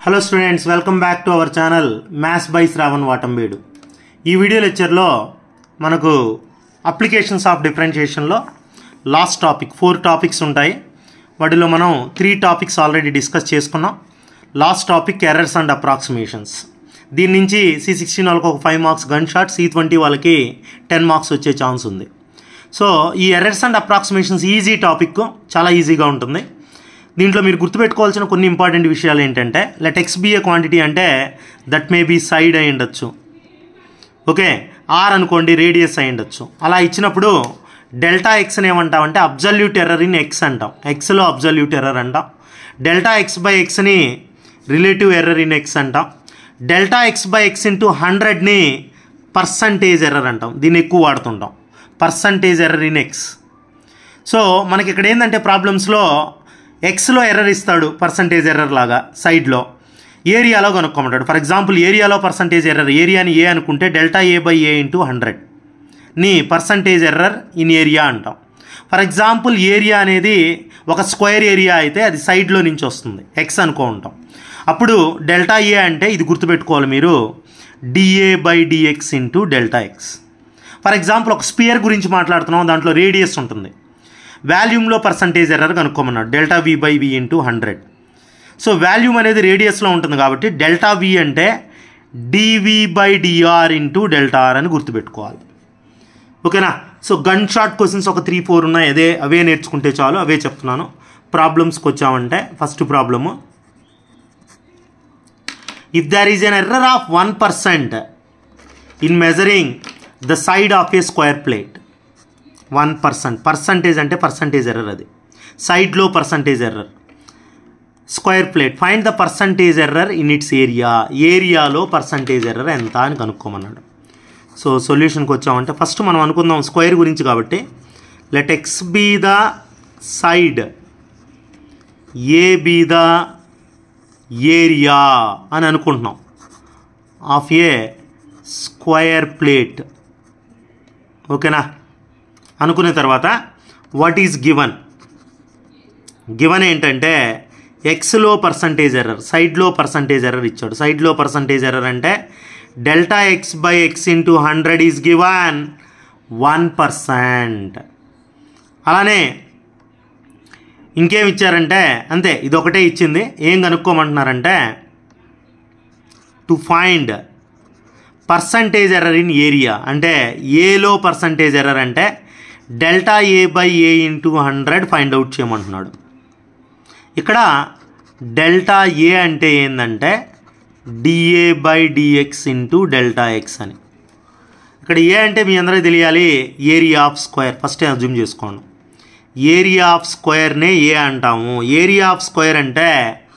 hello students welcome back to our channel maths by Shravan Vatambedu ఈ video లెక్చర్లో మనకు applications of డిఫరెన్షియేషన్లో లాస్ట్ టాపిక్ ఫోర్ టాపిక్స్ ఉంటాయి వాటిలో మనం త్రీ టాపిక్స్ ఆల్రెడీ డిస్కస్ చేసుకున్నాం last topic errors and approximations దీని నుంచి సి సిక్స్టీన్ వాళ్ళకి ఒక five marks gun shot C twenty వాళ్ళకి టెన్ మార్క్స్ వచ్చే ఛాన్స్ ఉంది సో ఈ errors and approximations easy topic చాలా ఈజీగా ఉంటుంది దీంట్లో మీరు గుర్తుపెట్టుకోవాల్సిన కొన్ని ఇంపార్టెంట్ విషయాలు ఏంటంటే let x be a quantity అంటే దట్ మే బీ సైడ్ అయి ఉండొచ్చు ఓకే ఆర్ అనుకోండి రేడియస్ అయి ఉండొచ్చు అలా ఇచ్చినప్పుడు డెల్టా ఎక్స్ అని ఏమంటామంటే అబ్జల్యూట్ ఎర్రర్ ఇన్ ఎక్స్ అంటాం ఎక్స్లో అబ్జల్యూట్ ఎర్రర్ అంటాం డెల్టా ఎక్స్ బై ఎక్స్ని రిలేటివ్ ఎర్రర్ ఇన్ ఎక్స్ అంటాం delta x by x into హండ్రెడ్ని పర్సంటేజ్ ఎర్రర్ అంటాం దీన్ని ఎక్కువ వాడుతుంటాం percentage error in x so మనకి ఇక్కడ ఏంటంటే ప్రాబ్లమ్స్లో ఎక్స్లో ఎర్రర్ ఇస్తాడు పర్సంటేజ్ ఎర్రర్ లాగా సైడ్లో ఏరియాలో కనుక్కోమంటాడు ఫర్ ఎగ్జాంపుల్ ఏరియాలో పర్సంటేజ్ ఎర్రర్ ఏరియాని ఏ అనుకుంటే delta A by A into hundred ని పర్సంటేజ్ ఎర్రర్ ఇన్ ఏరియా అంటాం ఫర్ ఎగ్జాంపుల్ ఏరియా అనేది ఒక స్క్వేర్ ఏరియా అయితే అది సైడ్లో నుంచి వస్తుంది ఎక్స్ అనుకో ఉంటాం అప్పుడు డెల్టా ఏ అంటే ఇది గుర్తుపెట్టుకోవాలి మీరు dA by dx into delta x for example ఒక స్పియర్ గురించి మాట్లాడుతున్నాం దాంట్లో రేడియస్ ఉంటుంది వాల్యూమ్లో పర్సంటేజ్ ఎర్రర్ కనుక్కోమన్నాడు delta we by we into hundred so volume అనేది రేడియస్లో ఉంటుంది కాబట్టి డెల్టా వి అంటే డివి by dR into delta R అని గుర్తుపెట్టుకోవాలి ఓకేనా సో గన్ షాట్ క్వశ్చన్స్ ఒక త్రీ ఫోర్ ఉన్నాయి అదే అవే నేర్చుకుంటే చాలు అవే చెప్తున్నాను ప్రాబ్లమ్స్కి వచ్చామంటే first problem if there is an error of one percent in measuring the side of a square plate one percent percentage అంటే పర్సంటేజ్ ఎర్రర్ అది సైడ్లో percentage error square plate find the percentage error in its area ఏరియాలో percentage error ఎంత అని కనుక్కోమన్నాడు so సొల్యూషన్కి వచ్చామంటే first మనం అనుకుందాం square గురించి కాబట్టి let x be the side A be the area అని అనుకుంటున్నాం ఆఫ్ ఏ స్క్వయర్ ప్లేట్ ఓకేనా అనుకున్న తర్వాత వాట్ ఈజ్ గివన్ గివన్ ఏంటంటే ఎక్స్లో పర్సంటేజ్ ఎర్రర్ సైడ్లో పర్సంటేజ్ ఎర్రర్ ఇచ్చాడు సైడ్లో పర్సంటేజ్ ఎర్రర్ అంటే delta x by x into hundred is given one percent అలానే ఇంకేం ఇచ్చారంటే అంతే ఇది ఒకటే ఇచ్చింది ఏం కనుక్కోమంటున్నారంటే to find percentage error in area అంటే ఏలో పర్సంటేజ్ ఎర్రర్ అంటే delta A by A into hundred find out చేయమంటున్నాడు ఇక్కడ డెల్టా ఏ అంటే ఏంటంటే dA by dx into delta x అని ఇక్కడ ఏ అంటే మీ అందరికీ తెలియాలి area of square first assume చేసుకోండి ఏరియా ఆఫ్ స్క్వేర్నే ఏ అంటాము ఏరియా ఆఫ్ స్క్వేర్ అంటే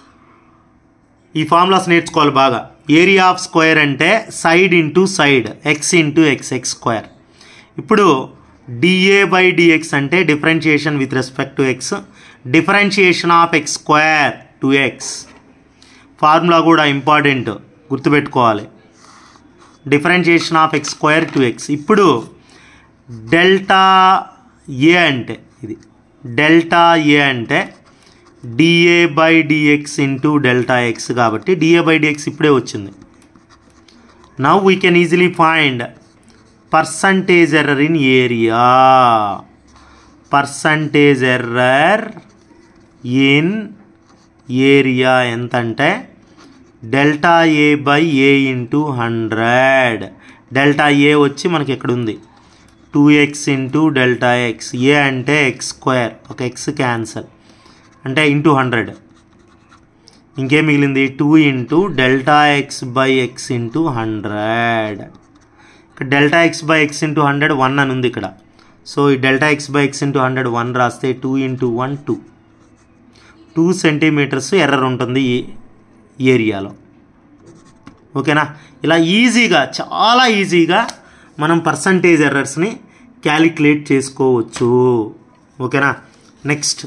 ఈ ఫార్ములాస్ నేర్చుకోవాలి బాగా ఏరియా ఆఫ్ స్క్వేర్ అంటే side into side x into x x square ఇప్పుడు డిఏ బై డిఎక్స్ అంటే differentiation with respect to x differentiation of x square two x formula కూడా important గుర్తుపెట్టుకోవాలి differentiation of x square two x ఇప్పుడు delta A అంటే ఇది delta A అంటే dA by dx into delta x కాబట్టి dA by dx ఇప్పుడే వచ్చింది now we can easily find percentage error in area percentage error in area ఎంత అంటే delta A by A into hundred delta A వచ్చి మనకి ఇక్కడ ఉంది two x into delta x A అంటే ఎక్స్ స్క్వేర్ ఒక ఎక్స్ క్యాన్సల్ అంటే into hundred ఇంకేం మిగిలింది two into delta x by x into hundred ఇక్కడ delta x by x into hundred one అని ఉంది ఇక్కడ సో ఈ delta x by x into hundred one రాస్తే two into one two two centimetres error ఉంటుంది ఈ ఏరియాలో ఓకేనా ఇలా ఈజీగా చాలా ఈజీగా మనం పర్సంటేజ్ ఎర్రర్స్ని క్యాలిక్యులేట్ చేసుకోవచ్చు ఓకేనా next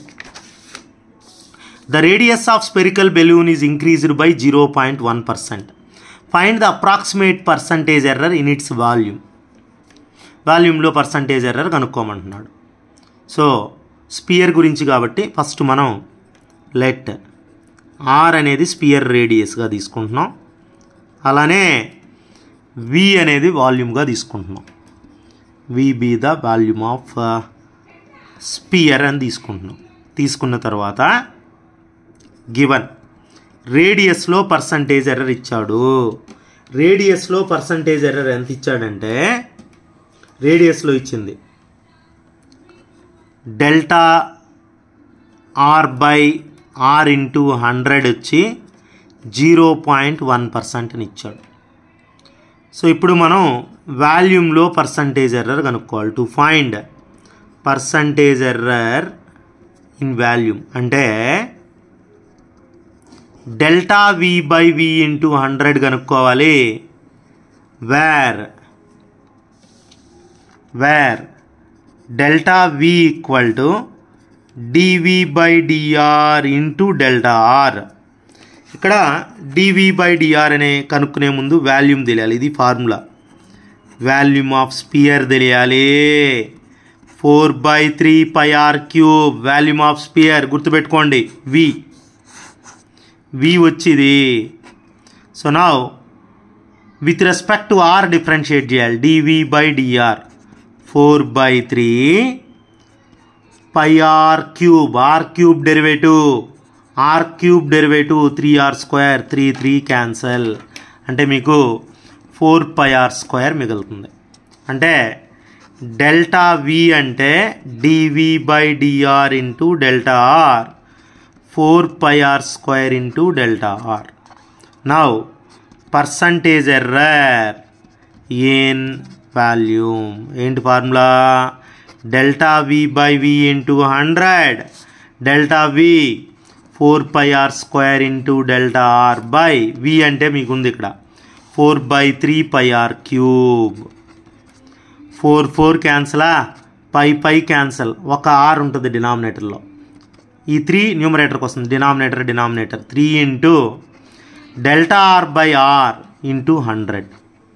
the radius of spherical balloon is increased by zero point one percent find the approximate percentage error in its volume వాల్యూమ్లో పర్సంటేజ్ ఎర్రర్ కనుక్కోమంటున్నాడు సో స్పియర్ గురించి కాబట్టి ఫస్ట్ మనం లెట్ ఆర్ అనేది స్పియర్ రేడియస్గా తీసుకుంటున్నాం అలానే వి అనేది వాల్యూమ్గా తీసుకుంటున్నాం V be the volume of sphere అని తీసుకుంటున్నాం తీసుకున్న తర్వాత గివన్ రేడియస్లో పర్సంటేజ్ ఎర్రర్ ఇచ్చాడు రేడియస్లో పర్సంటేజ్ ఎర్రర్ ఎంత ఇచ్చాడంటే రేడియస్లో ఇచ్చింది delta R by R into hundred వచ్చి జీరో పాయింట్ వన్ పర్సెంట్ని ఇచ్చాడు సో ఇప్పుడు మనం వాల్యూమ్లో పర్సంటేజ్ ఎర్రర్ కనుక్కోవాలి to find percentage error in volume అంటే delta we by we into hundred కనుక్కోవాలి where where delta V equal to dV by dR into delta R ఇక్కడ డివి బై డిఆర్ అనే కనుక్కునే ముందు వాల్యూమ్ తెలియాలి ఇది ఫార్ములా వాల్యూమ్ ఆఫ్ స్పియర్ తెలియాలి four by three pi R cube volume of sphere గుర్తుపెట్టుకోండి V V వచ్చింది so నా with respect to R differentiate చేయాలి dV by dR four by three pi R cube R cube derivative R cube derivative three R square three three cancel అంటే మీకు four pi R square మిగులుతుంది అంటే delta వి అంటే డివి by dR into delta R four pi R square into delta R now percentage error in volume ఏంటి formula delta we by we into hundred delta V four pi R square into delta R by V అంటే మీకు ఉంది ఇక్కడ four by three pi R cube four four క్యాన్సలా pi pi cancel ఒక R ఉంటుంది డినామినేటర్లో ఈ త్రీ న్యూమరేటర్కి వస్తుంది denominator denominator three into delta R by R into hundred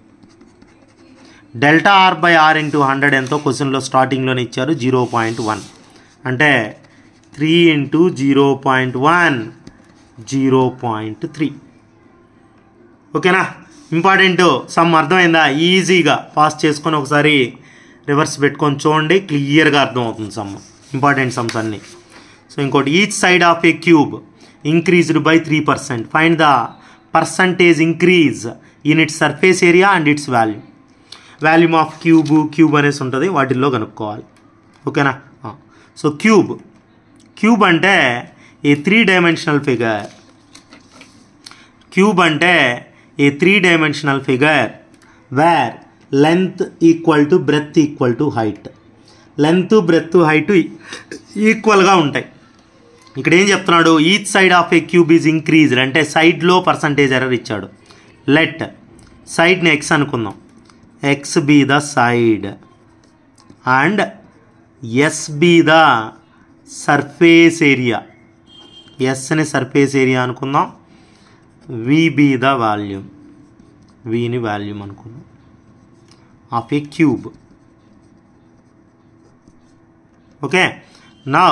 delta R by R into hundred ఎంతో క్వశ్చన్లో స్టార్టింగ్లోనే ఇచ్చారు జీరో పాయింట్ వన్ అంటే three into zero point one zero point three ఓకేనా ఇంపార్టెంట్ సమ్ అర్థమైందా ఈజీగా పాస్ చేసుకొని ఒకసారి రివర్స్ పెట్టుకొని చూడండి క్లియర్గా అర్థమవుతుంది సమ్ ఇంపార్టెంట్ సమ్స్ అన్నీ సో ఇంకోటి each side of a cube increased by three percent find the percentage increase in its surface area and its volume volume of cube cube అనేసి ఉంటుంది వాటిల్లో కనుక్కోవాలి ఓకేనా సో క్యూబ్ క్యూబ్ అంటే a three dimensional figure cube అంటే a three dimensional figure where length equal to breadth equal to height length breadth height ఈక్వల్గా ఉంటాయి ఇక్కడ ఏం చెప్తున్నాడు each side of a cube is increased అంటే సైడ్లో పర్సంటేజ్ ఎర్రర్ ఇచ్చాడు లెట్ సైడ్ని ఎక్స్ అనుకుందాం x be the side and s be the surface area ఎస్ని సర్ఫేస్ ఏరియా అనుకుందాం వి బి ద వాల్యూమ్ విని వాల్యూమ్ అనుకుందాం ఆఫ్ ఏ క్యూబ్ ఓకే నా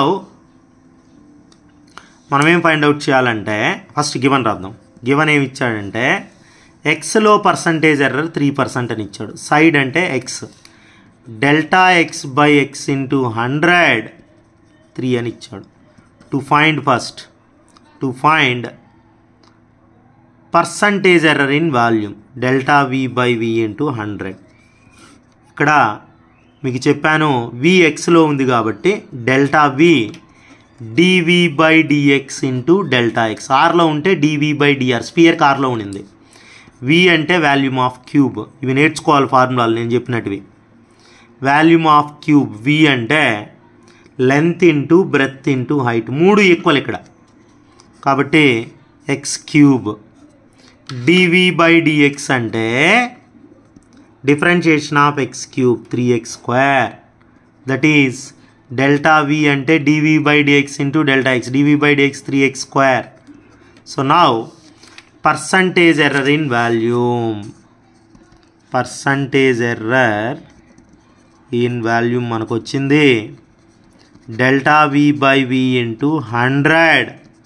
మనం ఏం ఫైండ్ అవుట్ చేయాలంటే ఫస్ట్ గివన్ రాద్దాం గివన్ ఏమి ఇచ్చాడంటే ఎక్స్లో పర్సంటేజ్ ఎర్రర్ త్రీ పర్సెంట్ అని ఇచ్చాడు సైడ్ అంటే x delta x by x into hundred three అని ఇచ్చాడు to find first to find percentage error in volume delta we by we into hundred ఇక్కడ మీకు చెప్పాను వి ఎక్స్లో ఉంది కాబట్టి delta v dv by dx into delta x ఆర్లో ఉంటే డివి బై డిఆర్ స్పియర్ కార్లో ఉండింది వి అంటే వాల్యూమ్ ఆఫ్ క్యూబ్ ఇవి నేర్చుకోవాలి ఫార్ములాలు నేను చెప్పినట్టువి వాల్యూమ్ ఆఫ్ క్యూబ్ వి అంటే length into breadth into height మూడు ఈక్వల్ ఇక్కడ కాబట్టి x cube dv by dx అంటే differentiation of x cube three x square that is delta వి అంటే డివి by dx into delta x dv by dx three x square so now percentage error in volume percentage error in volume మనకు వచ్చింది delta we by we into hundred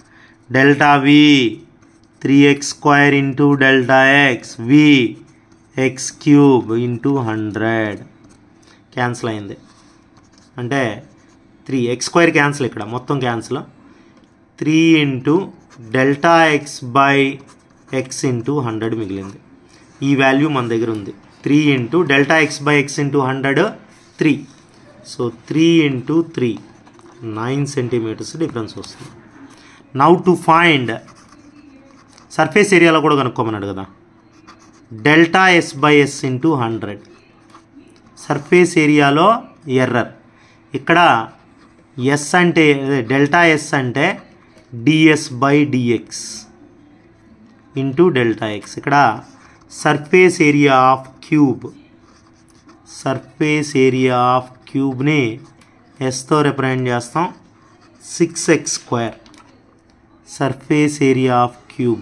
delta v three x square into delta x v x cube into hundred cancel అయింది అంటే three x square cancel ఇక్కడ మొత్తం cancel three into delta x by x into hundred మిగిలింది ఈ value మన దగ్గర ఉంది three into delta x by x into hundred three so three into three nine centimetres difference వస్తుంది నౌ టు ఫైండ్ సర్ఫేస్ ఏరియాలో కూడా కనుక్కోమన్నాడు కదా delta s by s into hundred surface ఏరియాలో ఎర్రర్ ఇక్కడ ఎస్ అంటే డెల్టా ఎస్ అంటే ds by dx into delta x ఇక్కడ surface area of cube surface area of క్యూబ్ని ఎస్తో రిప్రజెంట్ చేస్తాం six x square surface area of cube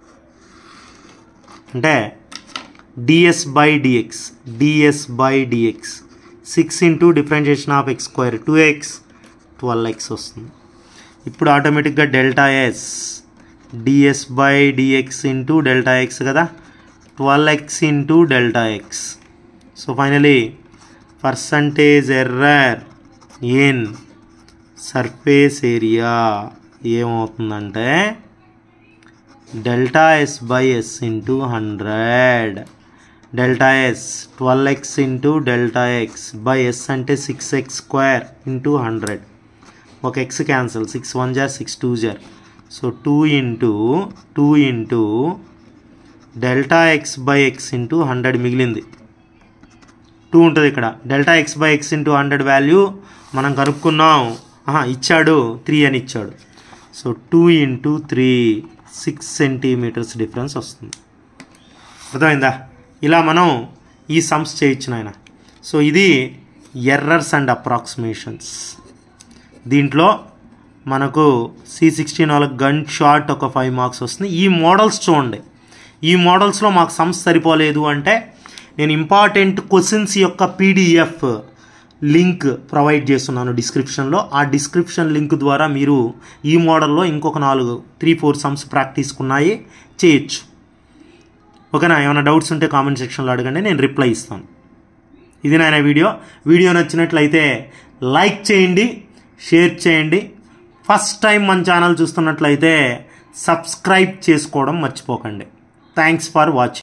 అంటే ds by dx ds by dx six into differentiation of x square two x twelve x వస్తుంది ఇప్పుడు ఆటోమేటిక్గా delta s ds by dx into delta x కదా twelve x into delta x so finally percentage error in surface area ఏమవుతుందంటే delta s by s into hundred delta s twelve x into delta x by s అంటే six x square into hundred ఒక x cancel six one జార్ six two జార్ so two into two into delta x by x into hundred మిగిలింది two ఉంటుంది ఇక్కడ delta x by x into hundred value మనం కనుక్కున్నాం ఆహా, ఇచ్చాడు త్రీ అని ఇచ్చాడు so two into three six centimetres difference వస్తుంది అర్థమైందా ఇలా మనం ఈ సమ్స్ చేయొచ్చు నాయన సో ఇది ఎర్రర్స్ అండ్ అప్రాక్సిమేషన్స్ దీంట్లో మనకు సి సిక్స్టీన్ వాళ్ళకి గన్ షాట్ ఒక ఫైవ్ మార్క్స్ వస్తుంది ఈ మోడల్స్ చూడండి ఈ మోడల్స్లో మాకు సమ్స్ సరిపోలేదు అంటే నేను ఇంపార్టెంట్ క్వశ్చన్స్ యొక్క పీడిఎఫ్ లింక్ ప్రొవైడ్ చేస్తున్నాను డిస్క్రిప్షన్లో ఆ డిస్క్రిప్షన్ లింక్ ద్వారా మీరు ఈ మోడల్లో ఇంకొక నాలుగు త్రీ ఫోర్ సమ్స్ ప్రాక్టీస్కున్నాయి చేయొచ్చు ఓకేనా ఏమైనా డౌట్స్ ఉంటే కామెంట్ సెక్షన్లో అడగండి నేను రిప్లై ఇస్తాను ఇది నాయన వీడియో వీడియో నచ్చినట్లయితే లైక్ చేయండి షేర్ చేయండి ఫస్ట్ టైం మన ఛానల్ చూస్తున్నట్లయితే సబ్స్క్రైబ్ చేసుకోవడం మర్చిపోకండి థ్యాంక్స్ ఫర్ వాచింగ్